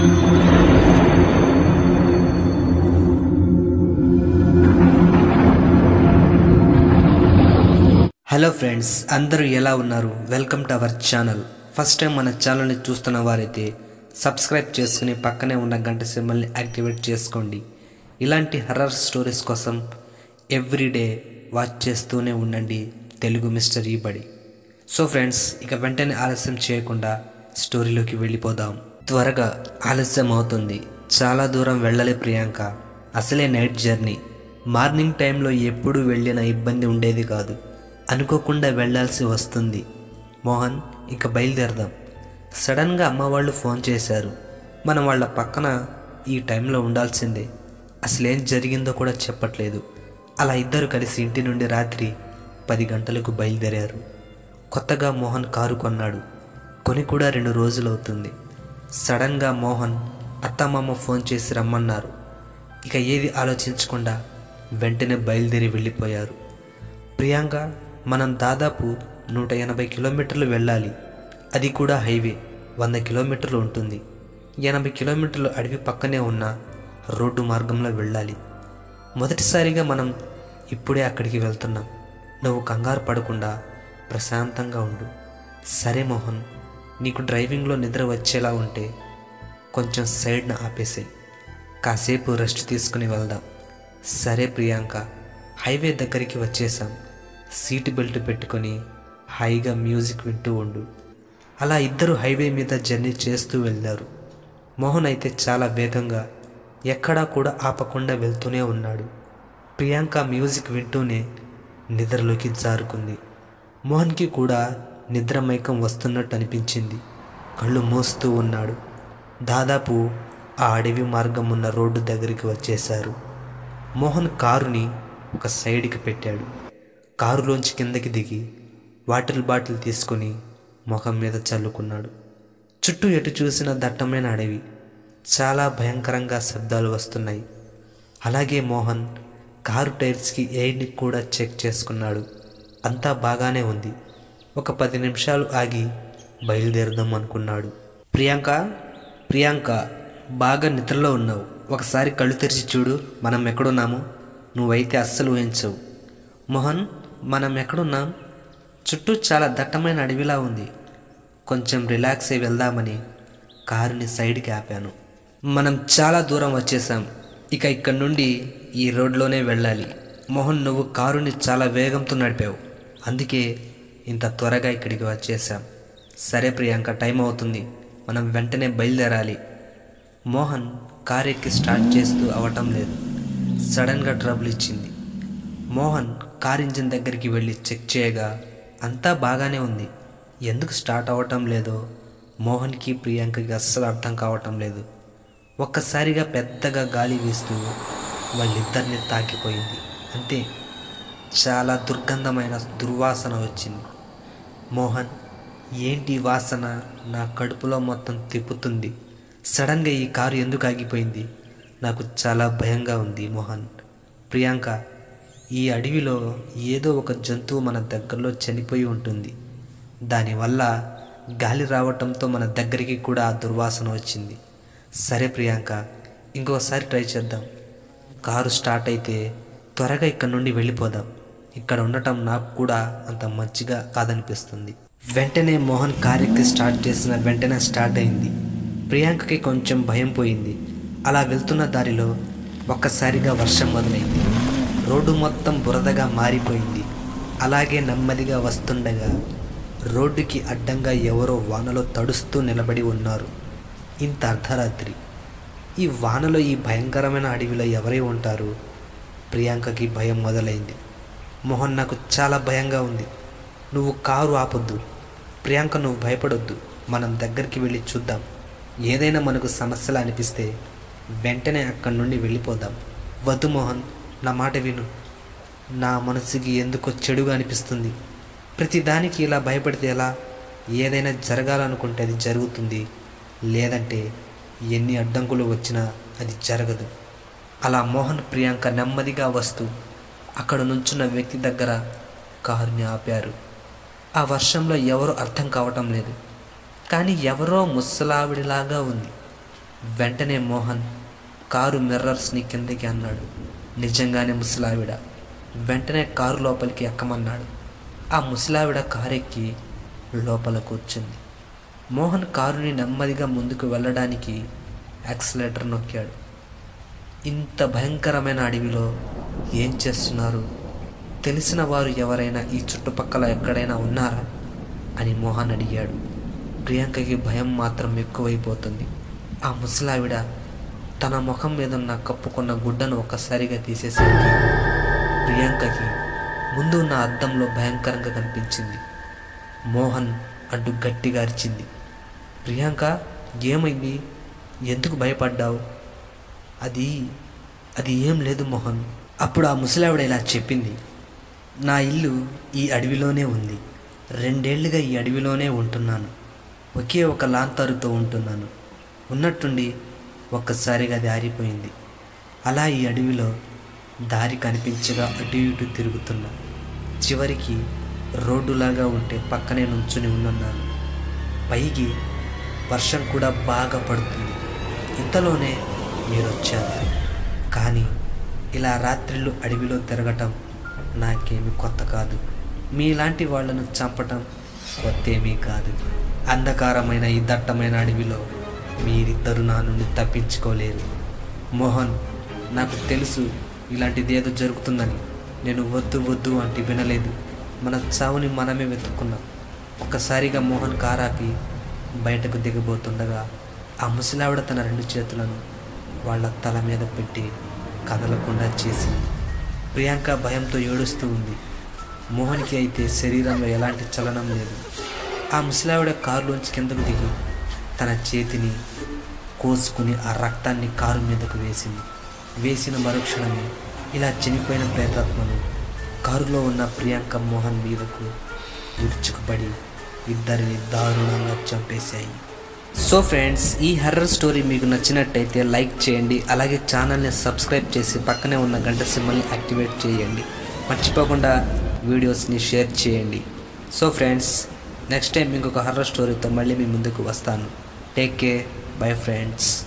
hello friends అందరూ ఎలా ఉన్నారు welcome to our channel first time మన ఛానల్ని చూస్తున్న వారైతే సబ్స్క్రైబ్ చేసుకుని పక్కనే ఉన్న గంట సింబల్ని యాక్టివేట్ చేసుకోండి ఇలాంటి హర్రర్ స్టోరీస్ కోసం ఎవ్రీడే వాచ్ చేస్తూనే ఉండండి తెలుగు మిస్టర్ ఈబడి సో ఫ్రెండ్స్ ఇక వెంటనే ఆలస్యం చేయకుండా స్టోరీలోకి వెళ్ళిపోదాం త్వరగా ఆలస్యం అవుతుంది చాలా దూరం వెళ్ళలే ప్రియాంక అసలే నైట్ జర్నీ మార్నింగ్ టైంలో ఎప్పుడు వెళ్ళిన ఇబ్బంది ఉండేది కాదు అనుకోకుండా వెళ్ళాల్సి వస్తుంది మోహన్ ఇక బయలుదేరదాం సడన్గా అమ్మ వాళ్ళు ఫోన్ చేశారు మనం వాళ్ళ పక్కన ఈ టైంలో ఉండాల్సిందే అసలేం జరిగిందో కూడా చెప్పట్లేదు అలా ఇద్దరు కలిసి ఇంటి నుండి రాత్రి పది గంటలకు బయలుదేరారు కొత్తగా మోహన్ కారు కొన్నాడు కొని కూడా రెండు రోజులవుతుంది సడన్గా మోహన్ అత్తమామ ఫోన్ చేసి రమ్మన్నారు ఇక ఏది ఆలోచించకుండా వెంటనే బయలుదేరి వెళ్ళిపోయారు ప్రియాంక మనం దాదాపు నూట ఎనభై కిలోమీటర్లు వెళ్ళాలి అది కూడా హైవే వంద కిలోమీటర్లు ఉంటుంది ఎనభై కిలోమీటర్లు అడవి పక్కనే ఉన్న రోడ్డు మార్గంలో వెళ్ళాలి మొదటిసారిగా మనం ఇప్పుడే అక్కడికి వెళ్తున్నాం నువ్వు కంగారు పడకుండా ప్రశాంతంగా ఉండు సరే మోహన్ నీకు డ్రైవింగ్లో నిద్ర వచ్చేలా ఉంటే కొంచెం సైడ్న ఆపేసాయి కాసేపు రెస్ట్ తీసుకుని వెళ్దాం సరే ప్రియాంక హైవే దగ్గరికి వచ్చేసాం సీట్ బెల్ట్ పెట్టుకొని హాయిగా మ్యూజిక్ వింటూ ఉండు అలా ఇద్దరు హైవే మీద జర్నీ చేస్తూ వెళ్ళారు మోహన్ అయితే చాలా వేగంగా ఎక్కడా కూడా ఆపకుండా వెళ్తూనే ఉన్నాడు ప్రియాంక మ్యూజిక్ వింటూనే నిద్రలోకి జారుకుంది మోహన్కి కూడా నిద్ర మైకం వస్తున్నట్టు అనిపించింది కళ్ళు మూస్తూ ఉన్నాడు దాదాపు ఆ అడవి మార్గం ఉన్న రోడ్డు దగ్గరికి వచ్చేశారు మోహన్ కారుని ఒక సైడ్కి పెట్టాడు కారులోంచి కిందకి దిగి వాటర్ బాటిల్ తీసుకొని ముఖం మీద చల్లుకున్నాడు చుట్టూ ఎటు చూసిన దట్టమైన అడవి చాలా భయంకరంగా శబ్దాలు వస్తున్నాయి అలాగే మోహన్ కారు టైర్స్కి ఎయిర్ని కూడా చెక్ చేసుకున్నాడు అంతా బాగానే ఉంది ఒక పది నిమిషాలు ఆగి బయలుదేరదాం అనుకున్నాడు ప్రియాంక ప్రియాంక బాగా నిద్రలో ఉన్నావు ఒకసారి కళ్ళు తెరిచి చూడు మనం ఎక్కడున్నాము నువ్వైతే అస్సలు ఊహించవు మోహన్ మనం ఎక్కడున్నాం చుట్టూ చాలా దట్టమైన అడవిలా ఉంది కొంచెం రిలాక్స్ అయి వెళ్దామని కారుని సైడ్కి ఆపాను మనం చాలా దూరం వచ్చేసాం ఇక ఇక్కడ నుండి ఈ రోడ్లోనే వెళ్ళాలి మోహన్ నువ్వు కారుని చాలా వేగంతో నడిపావు అందుకే ఇంత త్వరగా ఇక్కడికి వచ్చేసాం సరే ప్రియాంక టైం అవుతుంది మనం వెంటనే బయలుదేరాలి మోహన్ కార్ ఎక్కి స్టార్ట్ చేస్తూ అవటం లేదు సడన్గా ట్రబుల్ ఇచ్చింది మోహన్ కార్ ఇంజిన్ దగ్గరికి వెళ్ళి చెక్ చేయగా అంతా బాగానే ఉంది ఎందుకు స్టార్ట్ అవ్వటం లేదో మోహన్కి ప్రియాంకకి అస్సలు అర్థం కావటం లేదు ఒక్కసారిగా పెద్దగా గాలి వీస్తూ వాళ్ళిద్దరిని తాకిపోయింది అంతే చాలా దుర్గంధమైన దుర్వాసన వచ్చింది మోహన్ ఏంటి ఈ వాసన నా కడుపులో మొత్తం తిప్పుతుంది సడన్గా ఈ కారు ఎందుకు ఆగిపోయింది నాకు చాలా భయంగా ఉంది మోహన్ ప్రియాంక ఈ అడవిలో ఏదో ఒక జంతువు మన దగ్గరలో చనిపోయి ఉంటుంది దానివల్ల గాలి రావటంతో మన దగ్గరికి కూడా ఆ దుర్వాసన వచ్చింది సరే ప్రియాంక ఇంకోసారి ట్రై చేద్దాం కారు స్టార్ట్ అయితే త్వరగా ఇక్కడ నుండి వెళ్ళిపోదాం ఇక్కడ ఉండటం నాకు కూడా అంత మంచిగా కాదనిపిస్తుంది వెంటనే మోహన్ కార్ ఎక్కి స్టార్ట్ చేసిన వెంటనే స్టార్ట్ అయింది ప్రియాంకకి కొంచెం భయం పోయింది అలా వెళ్తున్న దారిలో ఒక్కసారిగా వర్షం మొదలైంది రోడ్డు మొత్తం బురదగా మారిపోయింది అలాగే నెమ్మదిగా వస్తుండగా రోడ్డుకి అడ్డంగా ఎవరో వానలో తడుస్తూ నిలబడి ఉన్నారు ఇంత అర్ధరాత్రి ఈ వానలో ఈ భయంకరమైన అడవిలో ఎవరై ఉంటారు ప్రియాంకకి భయం మొదలైంది మోహన్ నాకు చాలా భయంగా ఉంది నువ్వు కారు ఆపొద్దు ప్రియాంక నువ్వు భయపడొద్దు మనం దగ్గరికి వెళ్ళి చూద్దాం ఏదైనా మనకు సమస్యలు అనిపిస్తే వెంటనే అక్కడి నుండి వెళ్ళిపోదాం వద్దు మోహన్ నా మాట విను నా మనసుకి ఎందుకో చెడుగా అనిపిస్తుంది ప్రతిదానికి ఇలా భయపడితే ఎలా ఏదైనా జరగాలనుకుంటే అది జరుగుతుంది లేదంటే ఎన్ని అడ్డంకులు వచ్చినా అది జరగదు అలా మోహన్ ప్రియాంక నెమ్మదిగా వస్తూ అక్కడ నుంచున్న వ్యక్తి దగ్గర కారుని ఆపారు ఆ వర్షంలో ఎవరో అర్థం కావటం లేదు కానీ ఎవరో ముసలావిడిలాగా ఉంది వెంటనే మోహన్ కారు మిర్రర్స్ని కిందకి అన్నాడు నిజంగానే ముసలావిడ వెంటనే కారు లోపలికి ఎక్కమన్నాడు ఆ ముసలావిడ కారెక్కి లోపల కూర్చుంది మోహన్ కారుని నెమ్మదిగా ముందుకు వెళ్ళడానికి యాక్సిలేటర్ నొక్కాడు ఇంత భయంకరమైన అడవిలో ఏం చేస్తున్నారు తెలిసిన వారు ఎవరైనా ఈ చుట్టుపక్కల ఎక్కడైనా ఉన్నారా అని మోహన్ అడిగాడు ప్రియాంకకి భయం మాత్రం ఎక్కువైపోతుంది ఆ ముసలావిడ తన ముఖం మీద ఉన్న కప్పుకున్న గుడ్డను ఒక్కసారిగా తీసేసరికి ప్రియాంకకి ముందు ఉన్న అద్దంలో భయంకరంగా కనిపించింది మోహన్ అంటూ గట్టిగా అరిచింది ప్రియాంక ఏమైంది ఎందుకు భయపడ్డావు అది అది ఏం లేదు మోహన్ అప్పుడు ఆ ముసలావిడ ఇలా చెప్పింది నా ఇల్లు ఈ అడవిలోనే ఉంది రెండేళ్లుగా ఈ అడవిలోనే ఉంటున్నాను ఒకే ఒక లాంతరుతో ఉంటున్నాను ఉన్నట్టుండి ఒక్కసారిగా అది ఆరిపోయింది అలా ఈ అడవిలో దారి కనిపించగా అటు ఇటు తిరుగుతున్నా చివరికి రోడ్డులాగా ఉంటే పక్కనే నుంచుని ఉన్నాను పైకి వర్షం కూడా బాగా పడుతుంది ఇంతలోనే మీరు వచ్చారు కానీ ఇలా రాత్రిళ్ళు అడవిలో తిరగటం నాకేమి కొత్త కాదు మీలాంటి వాళ్ళను చంపటం కొత్తేమీ కాదు అంధకారమైన ఈ దట్టమైన అడవిలో మీరిద్దరు నా నుండి తప్పించుకోలేరు మోహన్ నాకు తెలుసు ఇలాంటిది ఏదో జరుగుతుందని నేను వద్దు వద్దు అంటే వినలేదు మన చావుని మనమే వెతుక్కున్నాం ఒక్కసారిగా మోహన్ కారాపి బయటకు దిగబోతుండగా ఆ ముసలావిడ తన రెండు చేతులను వాళ్ళ తల మీద పెట్టి కదలకుండా చేసింది ప్రియాంక భయంతో ఏడుస్తూ ఉంది మోహన్కి అయితే శరీరంలో ఎలాంటి చలనం లేదు ఆ ముసలావిడ కారులోంచి కిందకు దిగి తన చేతిని కోసుకుని ఆ రక్తాన్ని కారు మీదకు వేసింది వేసిన మరుక్షణమే ఇలా చనిపోయిన ప్రేతాత్మలు కారులో ఉన్న ప్రియాంక మోహన్ మీదకు విరుచుకుపడి ఇద్దరిని దారుణంగా చంపేశాయి సో ఫ్రెండ్స్ ఈ హర్రర్ స్టోరీ మీకు నచ్చినట్టయితే లైక్ చేయండి అలాగే ఛానల్ని సబ్స్క్రైబ్ చేసి పక్కనే ఉన్న గంట సింబల్ని యాక్టివేట్ చేయండి మర్చిపోకుండా వీడియోస్ని షేర్ చేయండి సో ఫ్రెండ్స్ నెక్స్ట్ టైం ఇంకొక హర్రర్ స్టోరీతో మళ్ళీ మీ ముందుకు వస్తాను టేక్ కేర్ బై ఫ్రెండ్స్